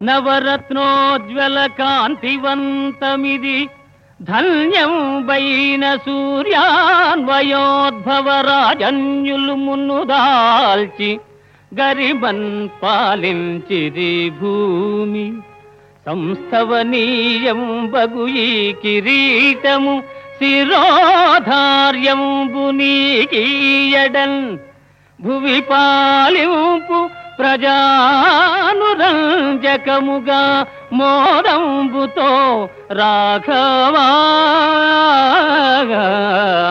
నవరత్నోజ్వల కాంతివంతమిది ధన్యం బైన సూర్యాన్వయోద్భవ రాజన్యులు మున్ను దాల్చి గరిబన్ పాలించిది భూమి సంస్థవనీయం బగు ఈ కిరీటము శిరోధార్యంబు నీకీయడన్ భువి పాలింపు ప్రజానురంజకముగా మోదంబుతో రాఘవా